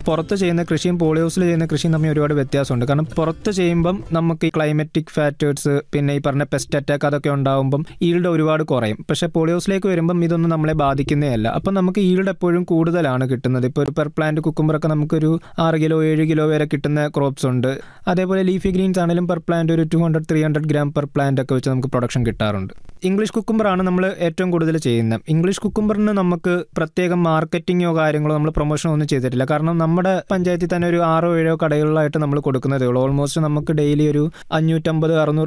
പുറത്ത് ചെയ്യുന്ന കൃഷിയും പോളി ഹൗസിൽ ചെയ്യുന്ന കൃഷിയും തമ്മിൽ ഒരുപാട് വ്യത്യാസമുണ്ട് കാരണം പുറത്ത് ചെയ്യുമ്പം നമുക്ക് ഈ ക്ലൈമറ്റിക് ഫാക്ടേഴ്സ് പിന്നെ ഈ പറഞ്ഞ പെസ്റ്റ് അറ്റാക്ക് അതൊക്കെ ഉണ്ടാകുമ്പം ഈൽഡ് ഒരുപാട് കുറയും പക്ഷേ പോളി ഹൗസിലേക്ക് വരുമ്പം ഇതൊന്നും നമ്മളെ ബാധിക്കുന്നേ അല്ല അപ്പം നമുക്ക് ഈൽഡ് എപ്പോഴും കൂടുതലാണ് കിട്ടുന്നത് ഇപ്പോൾ ഒരു പെർ പ്ലാന്റ് കുക്കുമ്പറൊക്കെ നമുക്കൊരു ആറ് കിലോ ഏഴ് കിലോ വരെ കിട്ടുന്ന ക്രോപ്സ് ഉണ്ട് അതേപോലെ ലീഫി ഗ്രീൻസ് ആണെങ്കിലും പെർ പ്ലാന്റ് ഒരു two hundred three hundred gram per plant ഒക്കെ വെച്ച് നമുക്ക് പ്രൊഡക്ഷൻ കിട്ടാറുണ്ട് ഇംഗ്ലീഷ് കുക്കുംബറാണ് നമ്മൾ ഏറ്റവും കൂടുതൽ ചെയ്യുന്നത് ഇംഗ്ലീഷ് കുക്കുംബറിന് നമുക്ക് പ്രത്യേകം മാർക്കറ്റിങ്ങോ കാര്യങ്ങളോ നമ്മൾ പ്രൊമോഷനോ ഒന്നും ചെയ്തിട്ടില്ല കാരണം നമ്മുടെ പഞ്ചായത്തിൽ തന്നെ ഒരു ആറോ ഏഴോ കടകളിലായിട്ട് നമ്മൾ കൊടുക്കുന്നതേ ഉള്ളൂ ഓൾമോസ്റ്റ് നമുക്ക് ഡെയിലി ഒരു അഞ്ഞൂറ്റമ്പത് അറുന്നൂറ്